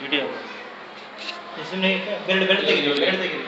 Video ಸುಮ್ಮನೆ ಬೆರಳು ಬೆರಳು ತೆಗೀರಿ ಬೆರಳು ತೆಗೀರಿ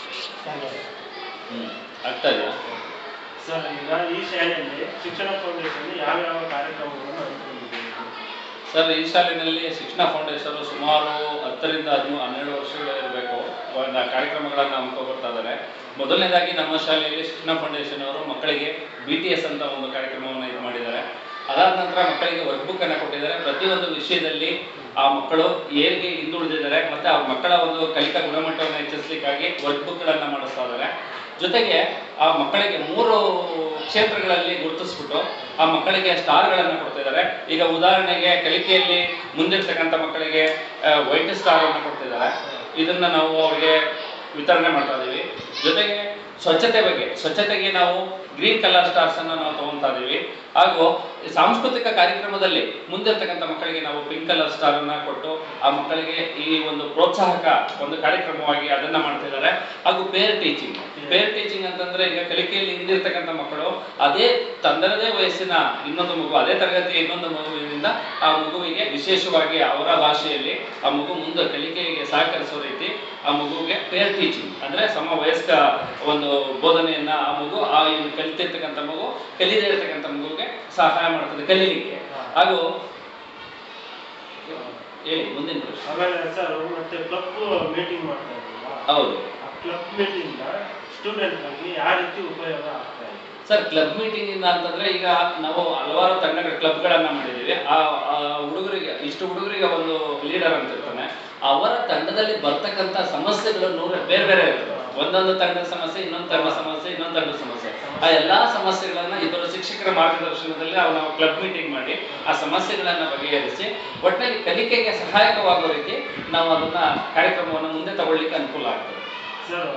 ಹ್ಮ್ ಆಗ್ತಾ ಇದೆಯಾ ಸರ್ ಈಗ ಈ ಶಾಲೆಯಲ್ಲಿ ಶಿಕ್ಷಣ ಫೌಂಡೇಶನ್ ಯಾವ್ಯಾವ ಕಾರ್ಯಕ್ರಮಗಳನ್ನು ಹಮ್ಮಿಕೊಂಡಿದೆ ಸರ್ ಈ ಶಾಲೆಯಲ್ಲಿ ಶಿಕ್ಷಣ ಫೌಂಡೇಶನ್ ಸುಮಾರು ಹತ್ತರಿಂದ ಹದಿಮೂರು ಹನ್ನೆರಡು ವರ್ಷಗಳು ಇರಬೇಕು ಒಂದು ಕಾರ್ಯಕ್ರಮಗಳನ್ನು ಹಮ್ಮಿಕೊಳ್ತಾ ಇದ್ದಾರೆ ಮೊದಲನೇದಾಗಿ ನಮ್ಮ ಶಾಲೆಯಲ್ಲಿ ಶಿಕ್ಷಣ ಫೌಂಡೇಶನ್ ಅವರು ಮಕ್ಕಳಿಗೆ ಬಿ ಟಿ ಎಸ್ ಅಂತ ಒಂದು ಕಾರ್ಯಕ್ರಮವನ್ನು ಇದು ಮಾಡಿದ್ದಾರೆ ಅದಾದ ನಂತರ ಮಕ್ಕಳಿಗೆ ವರ್ಕ್ ಬುಕ್ ಅನ್ನು ಕೊಟ್ಟಿದ್ದಾರೆ ಪ್ರತಿಯೊಂದು ವಿಷಯದಲ್ಲಿ ಆ ಮಕ್ಕಳು ಹೇಗೆ ಹಿಂದುಳಿದಿದ್ದಾರೆ ಮತ್ತೆ ಆ ಮಕ್ಕಳ ಒಂದು ಕಲಿಕಾ ಗುಣಮಟ್ಟವನ್ನು ಹೆಚ್ಚಿಸಲಿಕ್ಕಾಗಿ ವರ್ಕ್ ಬುಕ್ಗಳನ್ನು ಮಾಡಿಸ್ತಾ ಇದ್ದಾರೆ ಜೊತೆಗೆ ಆ ಮಕ್ಕಳಿಗೆ ಮೂರು ಕ್ಷೇತ್ರಗಳಲ್ಲಿ ಗುರುತಿಸ್ಬಿಟ್ಟು ಆ ಮಕ್ಕಳಿಗೆ ಸ್ಟಾರ್ಗಳನ್ನು ಕೊಡ್ತಾ ಇದ್ದಾರೆ ಈಗ ಉದಾಹರಣೆಗೆ ಕಲಿಕೆಯಲ್ಲಿ ಮುಂದಿರ್ತಕ್ಕಂಥ ಮಕ್ಕಳಿಗೆ ವೈಟ್ ಸ್ಟಾರ್ ಅನ್ನು ಕೊಡ್ತಿದ್ದಾರೆ ಇದನ್ನ ನಾವು ಅವರಿಗೆ ವಿತರಣೆ ಮಾಡ್ತಾ ಇದೀವಿ ಜೊತೆಗೆ ಸ್ವಚ್ಛತೆ ಬಗ್ಗೆ ಸ್ವಚ್ಛತೆಗೆ ನಾವು ಗ್ರೀನ್ ಕಲರ್ ಸ್ಟಾರ್ಸ್ ಅನ್ನು ನಾವು ತಗೊಂತಾ ಇದೀವಿ ಹಾಗೂ ಸಾಂಸ್ಕೃತಿಕ ಕಾರ್ಯಕ್ರಮದಲ್ಲಿ ಮುಂದಿರ್ತಕ್ಕಂಥ ಮಕ್ಕಳಿಗೆ ನಾವು ಪಿಂಕ್ ಕಲರ್ ಸ್ಟಾರ್ ಅನ್ನ ಕೊಟ್ಟು ಆ ಮಕ್ಕಳಿಗೆ ಈ ಒಂದು ಪ್ರೋತ್ಸಾಹಕ ಒಂದು ಕಾರ್ಯಕ್ರಮವಾಗಿ ಅದನ್ನ ಮಾಡ್ತಾ ಇದ್ದಾರೆ ಹಾಗೂ ಪೇರ್ ಟೀಚಿಂಗ್ ಪೇರ್ ಟೀಚಿಂಗ್ ಅಂತಂದ್ರೆ ಈಗ ಕಲಿಕೆಯಲ್ಲಿ ಹಿಂದಿರ್ತಕ್ಕಂಥ ಮಕ್ಕಳು ಅದೇ ತನ್ನದೇ ವಯಸ್ಸಿನ ಇನ್ನೊಂದು ಮಗು ಅದೇ ತರಗತಿಯ ಇನ್ನೊಂದು ಮಗುವಿನಿಂದ ಆ ಮಗುವಿಗೆ ವಿಶೇಷವಾಗಿ ಅವರ ಭಾಷೆಯಲ್ಲಿ ಆ ಮಗು ಮುಂದೆ ಕಲಿಕೆಗೆ ಸಹಕರಿಸೋ ರೀತಿ ಆ ಮಗುವಿಗೆ ಪೇರ್ ಟೀಚಿಂಗ್ ಅಂದ್ರೆ ಸಮ ವಯಸ್ಕ ಒಂದು ಬೋಧನೆಯನ್ನ ಆ ಮಗು ಆ ಇನ್ನು ಕಲಿತಿರ್ತಕ್ಕಂಥ ಮಗು ಕಲಿದೇ ಇರ್ತಕ್ಕಂಥ ಮಗುವಿಗೆ ಸಹಾಯ ಮಾಡ್ತದೆ ಕಲೀಲಿಕ್ಕೆ ಹಾಗೂ ಹೇಳಿ ಮುಂದಿನ ಪ್ರಶ್ನೆ ಆಮೇಲೆ ಸರ್ ಮತ್ತೆ ಕ್ಲಬ್ ಮೀಟಿಂಗ್ ಮಾಡ್ತಾ ಇದ್ದೀರಾ ಹೌದು ಆ ಕ್ಲಬ್ ಮೀಟಿಂಗ್ ಸ್ಟೂಡೆಂಟ್ಗಳಿಗೆ ಯಾವ ರೀತಿ ಉಪಯೋಗ ಆಗ್ತಾ ಇದೆ ಸರ್ ಕ್ಲಬ್ ಮೀಟಿಂಗ್ ಇಂದ ಅಂತಂದ್ರೆ ಈಗ ನಾವು ಹಲವಾರು ತಂಡಗಳ ಕ್ಲಬ್ಗಳನ್ನ ಮಾಡಿದೀವಿ ಆ ಆ ಹುಡುಗರಿಗೆ ಇಷ್ಟು ಹುಡುಗರಿಗೆ ಒಂದು ಲೀಡರ್ ಅಂತ ಇರ್ತಾನೆ ಅವರ ತಂಡದಲ್ಲಿ ಬರ್ತಕ್ಕಂಥ ಸಮಸ್ಯೆಗಳು ನೂರ ಬೇರೆ ಬೇರೆ ಇರ್ತವೆ ಒಂದೊಂದು ತಂಡದ ಸಮಸ್ಯೆ ಇನ್ನೊಂದು ತಂಡದ ಸಮಸ್ಯೆ ಇನ್ನೊಂದು ತಂಡದ ಸಮಸ್ಯೆ ಆ ಎಲ್ಲಾ ಸಮಸ್ಯೆಗಳನ್ನ ಇಬ್ಬರು ಶಿಕ್ಷಕರ ಮಾರ್ಗದರ್ಶನದಲ್ಲಿ ಅವು ನಾವು ಕ್ಲಬ್ ಮೀಟಿಂಗ್ ಮಾಡಿ ಆ ಸಮಸ್ಯೆಗಳನ್ನ ಬಗೆಹರಿಸಿ ಒಟ್ಟಿನಲ್ಲಿ ಕಲಿಕೆಗೆ ಸಹಾಯಕವಾಗೋ ರೀತಿ ನಾವು ಅದನ್ನ ಕಾರ್ಯಕ್ರಮವನ್ನು ಮುಂದೆ ತಗೊಳ್ಳಿಕ್ಕೆ ಅನುಕೂಲ ಆಗ್ತದೆ ಸರ್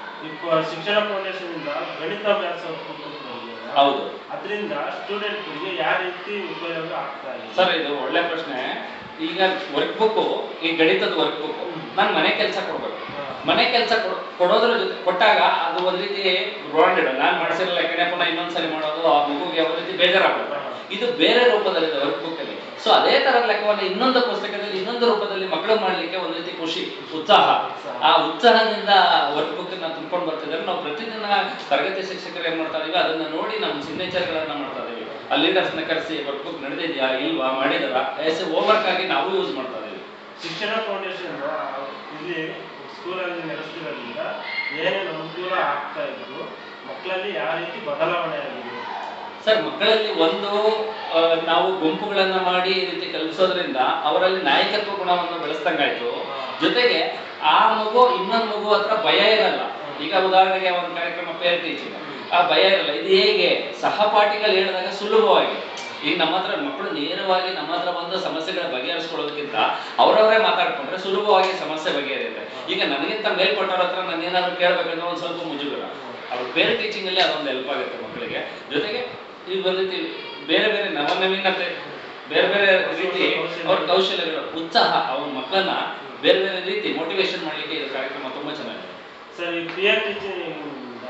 ಈಗ ಶಿಕ್ಷಣ ಫೌಂಡೇಶನ್ ಇಂದ ಗಣಿತಾಭ್ಯಾಸ ಕೊಟ್ಟಿದ್ದೀರಲ್ಲ, ಹೌದು ಅದರಿಂದ ಸ್ಟೂಡೆಂಟ್ಗಳಿಗೆ ಯಾವ ರೀತಿ ಉಪಯೋಗ ಆಗ್ತಾ ಇದೆ ಸರ್ ಇದು ಒಳ್ಳೆ ಪ್ರಶ್ನೆ ಈಗ ವರ್ಕ್ ಬುಕ್ ಈ ಗಣಿತದ ವರ್ಕ್ ಬುಕ್ ನಾನು ಮನೆ ಕೆಲಸ ಕೊಡ್ಬೇಕು ಮನೆ ಕೆಲಸ ಕೊಡೋದ್ರ ಜೊತೆ ಕೊಟ್ಟಾಗ ಅದು ಒಂದ್ ರೀತಿ ಬ್ರಾಂಡೆಡ್ ನಾನು ಮಾಡಿಸಿರಲ್ಲ ಯಾಕಂದ್ರೆ ಪುನಃ ಇನ್ನೊಂದ್ಸರಿ ಮಾಡೋದು ಆ ಮಗುಗೆ ಒಂದ್ ರೀತಿ ಬೇಜಾರಾಗ್ಬಿಡುತ್ತೆ ಇದು ಬೇರೆ ರೂಪದಲ್ಲಿದೆ ವರ್ಕ್ ಬುಕ್ ಅಲ್ಲಿ ಸೊ ಅದೇ ತರ ಲೆಕ್ಕವನ್ನು ಇನ್ನೊಂದು ಪುಸ್ತಕದಲ್ಲಿ ಇನ್ನೊಂದು ರೂಪದಲ್ಲಿ ಮಕ್ಕಳು ಮಾಡ್ಲಿಕ್ಕೆ ಒಂದ್ ರೀತಿ ಖುಷಿ ಉತ್ಸಾಹ ಆ ಉತ್ಸಾಹದಿಂದ ವರ್ಕ್ ಬುಕ್ ನ ತುಂಬ್ಕೊಂಡು ಬರ್ತಿದ್ದಾರೆ ನಾವು ಪ್ರತಿದಿನ ತರಗತಿ ಶಿಕ್ಷಕರು ಏನ್ ಮಾಡ್ತಾ ಇದೀವಿ ಅದನ್ನ ನೋಡಿ ನಮ್ಮ ಸಿಗ್ನೇಚರ್ ಗಳನ್ನ ಮಾಡ್ತಾ ಇದೀವಿ ಆ ಲೀಡರ್ಸ್ ನ ಕರೆಸಿ ವರ್ಕ್ ಬುಕ್ ನಡೆದಿದ್ಯಾ ಇಲ್ವಾ ಮಾಡಿದಾರ ಎಸ್ ಹೋಮ್ವರ್ಕ್ ಆಗಿ ನಾವು ಯೂಸ್ ಮಾಡ್ತಾ ಇದೀವಿ ಶಿಕ್ಷಣ ಫೌಂಡೇಶನ್ ಇಲ್ಲಿ ಸ್ಕೂಲಲ್ಲಿ ನಡೆಸ್ತಿರೋದ್ರಿಂದ ಏನೇನು ಅನುಕೂಲ ಆಗ್ತಾ ಇದ್ದು ಮಕ್ಕಳಲ್ಲಿ ಯಾವ ರೀತಿ ಬದಲಾವಣೆ ಆಗಿದೆ ಸರ್ ಮಕ್ಕಳಲ್ಲಿ ಒಂದು ಆ, ನಾವು ಗುಂಪುಗಳನ್ನ ಮಾಡಿ ಈ ರೀತಿ ಕಲಿಸೋದ್ರಿಂದ ಅವರಲ್ಲಿ ನಾಯಕತ್ವ ಗುಣವನ್ನು ಬೆಳೆಸ್ದಂಗಾಯ್ತು ಜೊತೆಗೆ ಆ ಮಗು ಇನ್ನೊಂದು ಮಗು ಹತ್ರ ಭಯ ಇರಲ್ಲ ಈಗ ಉದಾಹರಣೆಗೆ ಒಂದು ಕಾರ್ಯಕ್ರಮ ಪೇರ್ ಟೀಚಿಂಗ್ ಆ ಭಯ ಇರಲ್ಲ ಇದು ಹೇಗೆ ಸಹಪಾಠಿಗಳು ಹೇಳಿದಾಗ ಸುಲಭವಾಗಿ ಈಗ ನಮ್ಮ ಹತ್ರ ಮಕ್ಕಳು ನೇರವಾಗಿ ನಮ್ಮ ಹತ್ರ ಬಂದು ಸಮಸ್ಯೆಗಳ ಬಗೆಹರಿಸ್ಕೊಳ್ಳೋದಕ್ಕಿಂತ ಅವರವರೇ ಮಾತಾಡ್ಕೊಂಡ್ರೆ ಸುಲಭವಾಗಿ ಸಮಸ್ಯೆ ಬಗೆಹರಿಯುತ್ತೆ ಈಗ ನನಗಿಂತ ಮೇಲ್ಪಟ್ಟವ್ರ ಹತ್ರ ನಾನು ಏನಾದ್ರು ಕೇಳ್ಬೇಕಂದ್ರೆ ಒಂದು ಸ್ವಲ್ಪ ಮುಜುಗರ ಅವ್ರ ಬೇರೆ ಟೀಚಿಂಗ್ ಅಲ್ಲಿ ಅದೊಂದು ಹೆಲ್ಪ್ ಆಗುತ್ತೆ ಮಕ್ಕಳಿಗೆ ಜೊತೆಗೆ ಈ ಒಂದು ರೀತಿ ಬೇರೆ ಬೇರೆ ನವನವೀನತೆ ಬೇರೆ ಬೇರೆ ರೀತಿ ಅವ್ರ ಕೌಶಲ್ಯಗಳು ಉತ್ಸಾಹ ಅವ್ರ ಮಕ್ಕಳನ್ನ ಬೇರೆ ಬೇರೆ ರೀತಿ ಮೋಟಿವೇಶನ್ ಮಾಡ್ಲಿಕ್ಕೆ ಇದು ಕಾರ್ಯಕ್ರಮ ತುಂಬಾ ಚೆನ್ನಾಗಿದೆ ಸರ್ ಈ ಪಿಯರ್ ಟೀಚಿಂಗ್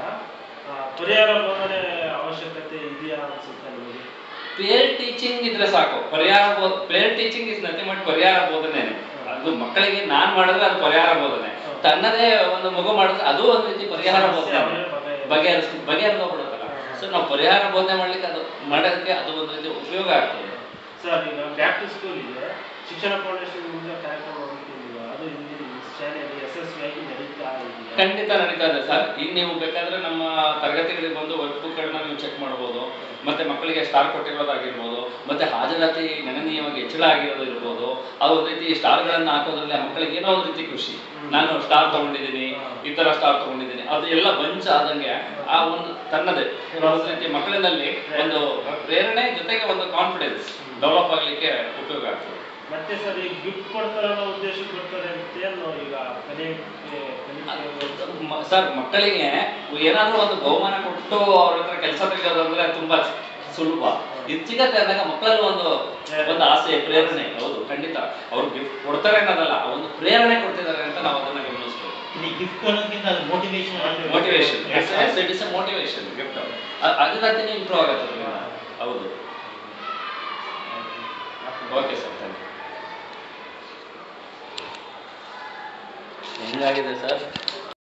ಪರಿಹಾರ ಬೋಧನೆ ಅವಶ್ಯಕತೆ ಇದೆಯಾ ಅನ್ಸುತ್ತೆ ನಿಮಗೆ ಪೇರ್ ಟೀಚಿಂಗ್ ಇದ್ರೆ ಸಾಕು ಪರಿಹಾರ peer teaching is nothing but ಪರಿಹಾರ ಬೋಧನೆ ಅದು ಮಕ್ಕಳಿಗೆ ನಾನ್ ಮಾಡಿದ್ರೆ ಅದು ಪರಿಹಾರ ಬೋಧನೆ ತನ್ನದೇ ಒಂದು ಮಗು ಮಾಡಿದ್ರೆ ಅದು ಒಂದು ರೀತಿ ಪರಿಹಾರ ಬೋಧನೆ ಬಗೆಹರಿಸ್ ಬಗೆಹರಿದೋಗ್ಬಿಡುತ್ತಲ್ಲ ಸೊ ನಾವು ಪರಿಹಾರ ಬೋಧನೆ ಮಾಡ್ಲಿಕ್ಕೆ ಅದು ಮಾಡೋದಕ್ಕೆ ಅದು ಒಂದು ರೀತಿ ಉಪಯೋಗ ಆಗ್ತದೆ ಸರ್ ಈಗ ಬ್ಯಾಕ್ ಟು ಸ್ಕೂಲ್ ಇದೆ ಶಿಕ್ಷಣ ಫೌಂಡೇಶನ್ ಇಂದ ಕಾರ್ಯಕ್ರಮ ಹೊರಟಿದ್ದೀವಿ ಅದು ಇಲ್ಲಿ ಶಾಲೆಯಲ್ಲಿ ಯಶಸ್ವಿಯಾಗಿ ನಡೀತಾ ಇದೆಯಾ ಖಂಡಿತ ನಡೀತಾ ಇದೆ ಸರ್ ಈಗ ನೀವು ಬೇಕಾದ್ರೆ ನಮ್ಮ ತರಗತಿಗಳಿಗೆ ಬಂದು ವರ್ಕ್ ಬುಕ್ಗಳನ್ನ ನೀವು ಚೆಕ್ ಮಾಡ್ಬೋದು ಮತ್ತೆ ಮಕ್ಕಳಿಗೆ ಸ್ಟಾರ್ ಕೊಟ್ಟಿರೋದಾಗಿರ್ಬೋದು ಮತ್ತೆ ಹಾಜರಾತಿ ಗಣನೀಯವಾಗಿ ಹೆಚ್ಚಳ ಆಗಿರೋದು ಇರ್ಬೋದು ಅದು ಒಂದು ರೀತಿ ಸ್ಟಾರ್ಗಳನ್ನ ಹಾಕೋದ್ರಲ್ಲಿ ಆ ಮಕ್ಕಳಿಗೆ ಏನೋ ಒಂದು ರೀತಿ ಖುಷಿ ನಾನು ಸ್ಟಾರ್ ತಗೊಂಡಿದ್ದೀನಿ ಈ ತರ ಸ್ಟಾರ್ ತಗೊಂಡಿದ್ದೀನಿ ಅದು ಎಲ್ಲ ಬಂಚ್ ಆದಂಗೆ ಆ ಒಂದು ತನ್ನದೇ ಒಂದು ರೀತಿ ಮಕ್ಕಳಿನಲ್ಲಿ ಒಂದು ಪ್ರೇರಣೆ ಜೊತೆಗೆ ಒಂದು ಕಾನ್ಫಿಡೆನ್ಸ್ ಡೆವಲಪ್ ಆಗ್ಲಿಕ್ಕೆ ಉಪಯೋಗ ಆಗ್ತದೆ ಮತ್ತೆ ಸರ್ ಈ ಗಿಫ್ಟ್ ಕೊಡ್ತಾರೆ ಅನ್ನೋ ಉದ್ದೇಶಕ್ಕೆ ಕೊಡ್ತಾರೆ ಅಂತ ಏನು ಈಗ ಕಲಿಯಕ್ಕೆ ಕಲಿಕೆ ಮ- ಸರ್ ಮಕ್ಕಳಿಗೆ ಏನಾದ್ರೂ ಒಂದು ಬಹುಮಾನ ಕೊಟ್ಟು ಅವ್ರ ಹತ್ರ ಕೆಲಸ ತೆಗೆಯೋದು ಅಂದ್ರೆ ತುಂಬಾ ಸುಲಭ ಇದು ಸಿಗತ್ತೆ ಅಂದಾಗ ಮಕ್ಕಳಲ್ಲಿ ಒಂದು ಒಂದು ಆಸೆ ಪ್ರೇರಣೆ ಹೌದು ಖಂಡಿತ ಅವ್ರು ಗಿಫ್ಟ್ ಕೊಡ್ತಾರೆ ಅನ್ನೋದಲ್ಲ ಆ ಒಂದು ಪ್ರೇರಣೆ ಕೊಡ್ತಿದ್ದಾರೆ ಅಂತ ನಾವು ಅದನ್ನ ಗಮನಿಸ್ಬೇಕು ಇಲ್ಲಿ ಗಿಫ್ಟ್ ಅನ್ನೋದಕ್ಕಿಂತ ಅದು motivation motivation it is a motivation gift ಅದಕ್ಕೆ ಇಂಪ್ರೂವ್ ಆಗುತ್ತೆ ಅದರಿಂದ. ಹೌದು ಓಕೆ ಸರ್ ಥ್ಯಾಂಕ್ ಯು ಹೆಂಗಾಗಿದೆ ಸರ್